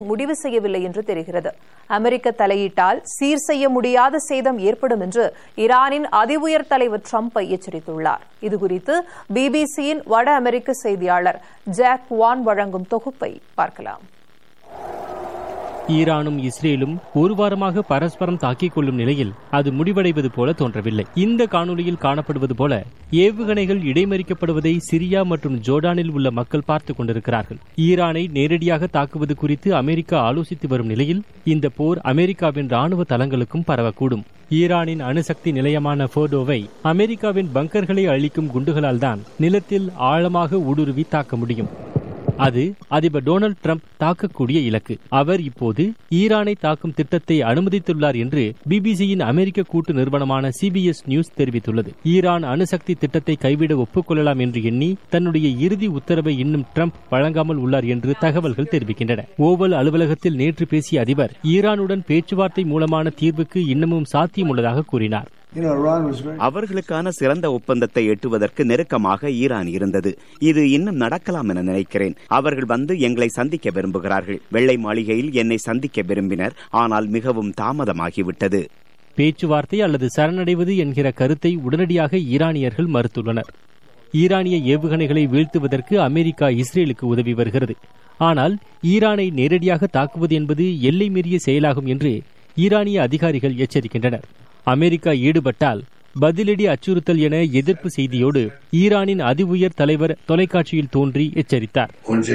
முடிவு செய்யவில்லை என்று தெரிகிறது அமெரிக்க தலையீட்டால் சீர் செய்ய முடியாத சேதம் ஏற்படும் என்று ஈரானின் அதிஉயர் தலைவர் ட்ரம்ப் எச்சரித்துள்ளார் இதுகுறித்து பிபிசியின் வட அமெரிக்க செய்தியாளர் ஜாக் வான் வழங்கும் தொகுப்பை பார்க்கலாம் ஈரானும் இஸ்ரேலும் ஒரு வாரமாக பரஸ்பரம் தாக்கிக் கொள்ளும் நிலையில் அது முடிவடைவது போல தோன்றவில்லை இந்த காணொலியில் காணப்படுவது போல ஏவுகணைகள் இடைமறிக்கப்படுவதை சிரியா மற்றும் ஜோர்டானில் உள்ள மக்கள் பார்த்துக் கொண்டிருக்கிறார்கள் ஈரானை நேரடியாக தாக்குவது குறித்து அமெரிக்கா ஆலோசித்து வரும் நிலையில் இந்த போர் அமெரிக்காவின் ராணுவ தளங்களுக்கும் பரவக்கூடும் ஈரானின் அணுசக்தி நிலையமான போர்டோவை அமெரிக்காவின் பங்கர்களை அழிக்கும் குண்டுகளால் தான் நிலத்தில் ஆழமாக ஊடுருவி தாக்க முடியும் அது அதிபர் டொனால்டு டிரம்ப் தாக்கக்கூடிய இலக்கு அவர் இப்போது ஈரானை தாக்கும் திட்டத்தை அனுமதித்துள்ளார் என்று பிபிசியின் அமெரிக்க கூட்டு நிறுவனமான சிபிஎஸ் நியூஸ் தெரிவித்துள்ளது ஈரான் அணுசக்தி திட்டத்தை கைவிட ஒப்புக்கொள்ளலாம் என்று எண்ணி தன்னுடைய இறுதி உத்தரவை இன்னும் டிரம்ப் வழங்காமல் உள்ளார் என்று தகவல்கள் தெரிவிக்கின்றன ஓவல் அலுவலகத்தில் நேற்று பேசிய அதிபர் ஈரானுடன் பேச்சுவார்த்தை மூலமான தீர்வுக்கு இன்னமும் சாத்தியம் உள்ளதாக கூறினார் அவர்களுக்கான சிறந்த ஒப்பந்தத்தை எட்டுவதற்கு நெருக்கமாக ஈரான் இருந்தது இது இன்னும் நடக்கலாம் என நினைக்கிறேன் அவர்கள் வந்து எங்களை சந்திக்க விரும்புகிறார்கள் வெள்ளை மாளிகையில் என்னை சந்திக்க விரும்பினர் ஆனால் மிகவும் தாமதமாகிவிட்டது பேச்சுவார்த்தை அல்லது சரணடைவது என்கிற கருத்தை உடனடியாக ஈரானியர்கள் மறுத்துள்ளனர் ஈரானிய ஏவுகணைகளை வீழ்த்துவதற்கு அமெரிக்கா இஸ்ரேலுக்கு உதவி வருகிறது ஆனால் ஈரானை நேரடியாக தாக்குவது என்பது எல்லை மீறிய செயலாகும் என்று ஈரானிய அதிகாரிகள் எச்சரிக்கின்றனர் அமெரிக்கா ஈடுபட்டால் பதிலடி அச்சுறுத்தல் என எதிர்ப்பு செய்தியோடு ஈரானின் அதி உயர் தலைவர் தொலைக்காட்சியில் தோன்றி எச்சரித்தார்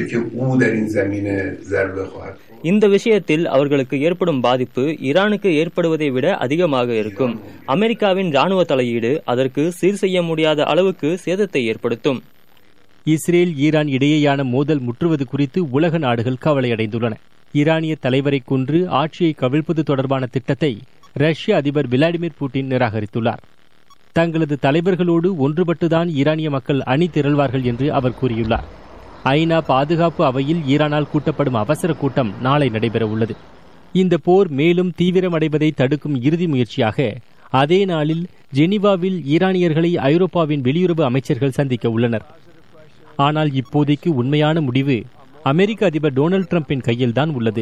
இந்த விஷயத்தில் அவர்களுக்கு ஏற்படும் பாதிப்பு ஈரானுக்கு ஏற்படுவதை விட அதிகமாக இருக்கும் அமெரிக்காவின் ராணுவ தலையீடு அதற்கு சீர் செய்ய முடியாத அளவுக்கு சேதத்தை ஏற்படுத்தும் இஸ்ரேல் ஈரான் இடையேயான மோதல் முற்றுவது குறித்து உலக நாடுகள் கவலையடைந்துள்ளன ஈரானிய தலைவரை கொன்று ஆட்சியை கவிழ்ப்பது தொடர்பான திட்டத்தை ரஷ்ய அதிபர் விளாடிமிர் புட்டின் நிராகரித்துள்ளார் தங்களது தலைவர்களோடு ஒன்றுபட்டுதான் ஈரானிய மக்கள் அணி திரள்வார்கள் என்று அவர் கூறியுள்ளார் ஐநா பாதுகாப்பு அவையில் ஈரானால் கூட்டப்படும் அவசர கூட்டம் நாளை நடைபெற உள்ளது இந்த போர் மேலும் தீவிரமடைவதை தடுக்கும் இறுதி முயற்சியாக அதே நாளில் ஜெனீவாவில் ஈரானியர்களை ஐரோப்பாவின் வெளியுறவு அமைச்சர்கள் சந்திக்க உள்ளனர் ஆனால் இப்போதைக்கு உண்மையான முடிவு அமெரிக்க அதிபர் டொனால்டு டிரம்பின் கையில்தான் உள்ளது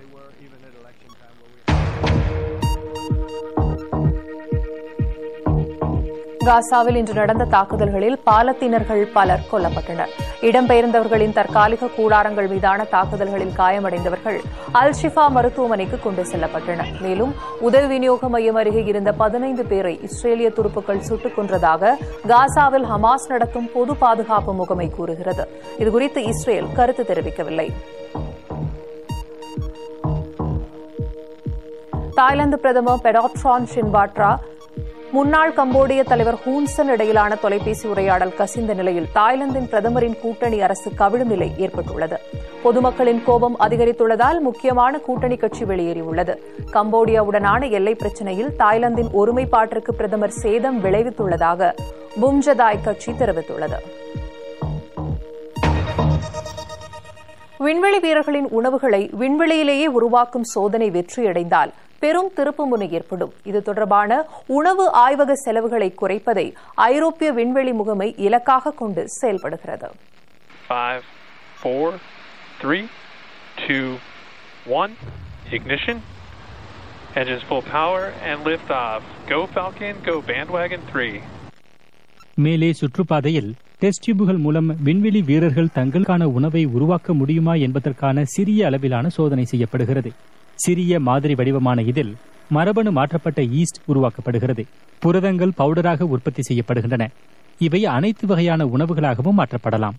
காசாவில் இன்று நடந்த தாக்குதல்களில் பாலத்தீனர்கள் பலர் கொல்லப்பட்டனர் இடம்பெயர்ந்தவர்களின் தற்காலிக கூடாரங்கள் மீதான தாக்குதல்களில் காயமடைந்தவர்கள் அல் ஷிஃபா மருத்துவமனைக்கு கொண்டு செல்லப்பட்டனர் மேலும் உதவி விநியோக மையம் அருகே இருந்த பதினைந்து பேரை இஸ்ரேலிய துருப்புக்கள் சுட்டுக் கொன்றதாக காசாவில் ஹமாஸ் நடத்தும் பொது பாதுகாப்பு முகமை கூறுகிறது இதுகுறித்து இஸ்ரேல் கருத்து தெரிவிக்கவில்லை தாய்லாந்து பிரதமர் பெடாட்ரான் ஷின்வாட்ரா முன்னாள் கம்போடிய தலைவர் ஹூன்சன் இடையிலான தொலைபேசி உரையாடல் கசிந்த நிலையில் தாய்லாந்தின் பிரதமரின் கூட்டணி அரசு கவிழும் நிலை ஏற்பட்டுள்ளது பொதுமக்களின் கோபம் அதிகரித்துள்ளதால் முக்கியமான கூட்டணி கட்சி வெளியேறியுள்ளது கம்போடியாவுடனான எல்லை பிரச்சினையில் தாய்லாந்தின் ஒருமைப்பாட்டிற்கு பிரதமர் சேதம் விளைவித்துள்ளதாக பும்ஜதாய் கட்சி தெரிவித்துள்ளது விண்வெளி வீரர்களின் உணவுகளை விண்வெளியிலேயே உருவாக்கும் சோதனை வெற்றியடைந்தால் பெரும் திருப்புமுனை ஏற்படும் இது தொடர்பான உணவு ஆய்வக செலவுகளை குறைப்பதை ஐரோப்பிய விண்வெளி முகமை இலக்காக கொண்டு செயல்படுகிறது Engines full power and lift off. Go Falcon, go Bandwagon 3. மேலே சுற்றுப்பாதையில் டெஸ்ட் டியூபுகள் மூலம் விண்வெளி வீரர்கள் தங்களுக்கான உணவை உருவாக்க முடியுமா என்பதற்கான சிறிய அளவிலான சோதனை செய்யப்படுகிறது சிறிய மாதிரி வடிவமான இதில் மரபணு மாற்றப்பட்ட ஈஸ்ட் உருவாக்கப்படுகிறது புரதங்கள் பவுடராக உற்பத்தி செய்யப்படுகின்றன இவை அனைத்து வகையான உணவுகளாகவும் மாற்றப்படலாம்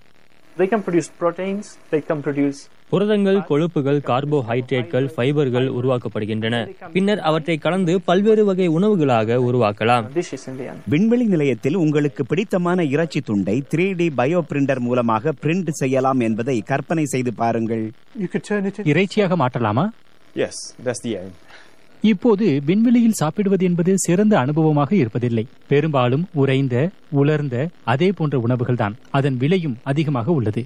புரதங்கள் கொழுப்புகள் கார்போஹைட்ரேட்கள் ஃபைபர்கள் உருவாக்கப்படுகின்றன பின்னர் அவற்றை கலந்து பல்வேறு வகை உணவுகளாக உருவாக்கலாம் விண்வெளி நிலையத்தில் உங்களுக்கு பிடித்தமான இறைச்சி துண்டை த்ரீ டி பயோ பிரிண்டர் மூலமாக பிரிண்ட் செய்யலாம் என்பதை கற்பனை செய்து பாருங்கள் இறைச்சியாக மாற்றலாமா Yes, that's the aim. இப்போது விண்வெளியில் சாப்பிடுவது என்பது சிறந்த அனுபவமாக இருப்பதில்லை பெரும்பாலும் உறைந்த உலர்ந்த அதே போன்ற உணவுகள்தான் அதன் விலையும் அதிகமாக உள்ளது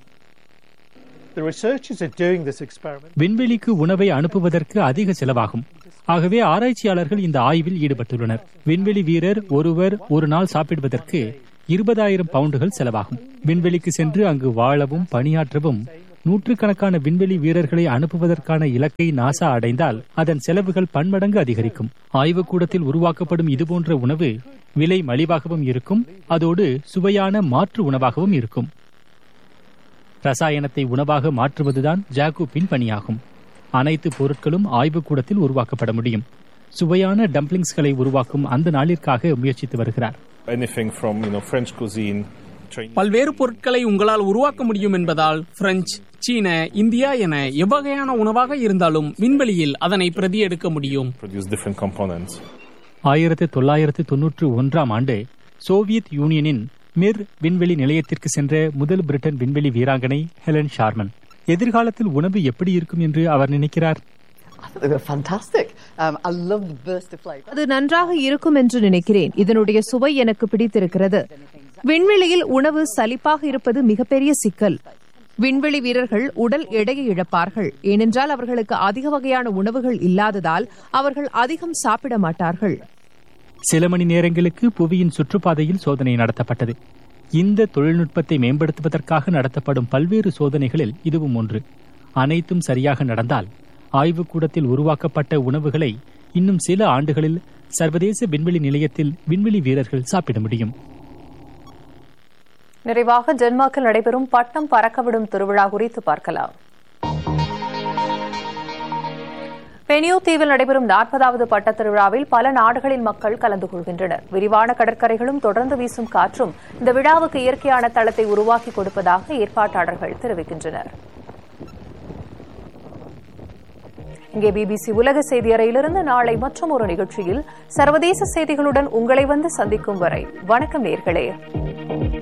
விண்வெளிக்கு உணவை அனுப்புவதற்கு அதிக செலவாகும் ஆகவே ஆராய்ச்சியாளர்கள் இந்த ஆய்வில் ஈடுபட்டுள்ளனர் விண்வெளி வீரர் ஒருவர் ஒரு நாள் சாப்பிடுவதற்கு இருபதாயிரம் பவுண்டுகள் செலவாகும் விண்வெளிக்கு சென்று அங்கு வாழவும் பணியாற்றவும் நூற்றுக்கணக்கான விண்வெளி வீரர்களை அனுப்புவதற்கான இலக்கை நாசா அடைந்தால் அதன் செலவுகள் பன்மடங்கு அதிகரிக்கும் ஆய்வுக்கூடத்தில் உருவாக்கப்படும் இதுபோன்ற உணவு விலை மலிவாகவும் இருக்கும் அதோடு சுவையான மாற்று உணவாகவும் இருக்கும் ரசாயனத்தை உணவாக மாற்றுவதுதான் ஜாகூப்பின் பணியாகும் அனைத்து பொருட்களும் ஆய்வுக்கூடத்தில் உருவாக்கப்பட முடியும் சுவையான டம்ப்ளிங்ஸ்களை உருவாக்கும் அந்த நாளிற்காக முயற்சித்து வருகிறார் Anything from you know French cuisine, Chinese. பல்வேறு பொருட்களை உங்களால் உருவாக்க முடியும் என்பதால் பிரெஞ்சு சீன இந்தியா என எவ்வகையான உணவாக இருந்தாலும் விண்வெளியில் அதனை பிரதி எடுக்க முடியும் produce different components. ஆயிரத்து தொள்ளாயிரத்து தொன்னூற்று ஒன்றாம் ஆண்டு சோவியத் யூனியனின் மிர் விண்வெளி நிலையத்திற்கு சென்ற முதல் பிரிட்டன் விண்வெளி வீராங்கனை ஹெலன் ஷார்மன் எதிர்காலத்தில் உணவு எப்படி இருக்கும் என்று அவர் நினைக்கிறார் I thought they were fantastic. Um, I love the burst of flavour. அது நன்றாக இருக்கும் என்று நினைக்கிறேன் இதனுடைய சுவை எனக்கு பிடித்திருக்கிறது விண்வெளியில் உணவு சலிப்பாக இருப்பது மிகப்பெரிய சிக்கல் விண்வெளி வீரர்கள் உடல் எடையை இழப்பார்கள் ஏனென்றால் அவர்களுக்கு அதிக வகையான உணவுகள் இல்லாததால் அவர்கள் அதிகம் சாப்பிட மாட்டார்கள் சில மணி நேரங்களுக்கு புவியின் சுற்றுப்பாதையில் சோதனை நடத்தப்பட்டது இந்த தொழில்நுட்பத்தை மேம்படுத்துவதற்காக நடத்தப்படும் பல்வேறு சோதனைகளில் இதுவும் ஒன்று அனைத்தும் சரியாக நடந்தால் ஆய்வுக்கூடத்தில் உருவாக்கப்பட்ட உணவுகளை இன்னும் சில ஆண்டுகளில் சர்வதேச விண்வெளி நிலையத்தில் விண்வெளி வீரர்கள் சாப்பிட முடியும் நிறைவாக டென்மார்க்கில் நடைபெறும் பட்டம் பறக்கவிடும் திருவிழா குறித்து பார்க்கலாம் பெனியோ தீவில் நடைபெறும் நாற்பதாவது பட்டத் திருவிழாவில் பல நாடுகளின் மக்கள் கலந்து கொள்கின்றனர் விரிவான கடற்கரைகளும் தொடர்ந்து வீசும் காற்றும் இந்த விழாவுக்கு இயற்கையான தளத்தை உருவாக்கி கொடுப்பதாக ஏற்பாட்டாளர்கள் தெரிவிக்கின்றனர் இங்கே பிபிசி உலக செய்தி அறையிலிருந்து நாளை மற்றும் ஒரு நிகழ்ச்சியில் சர்வதேச செய்திகளுடன் உங்களை வந்து சந்திக்கும் வரை வணக்கம் நேர்களே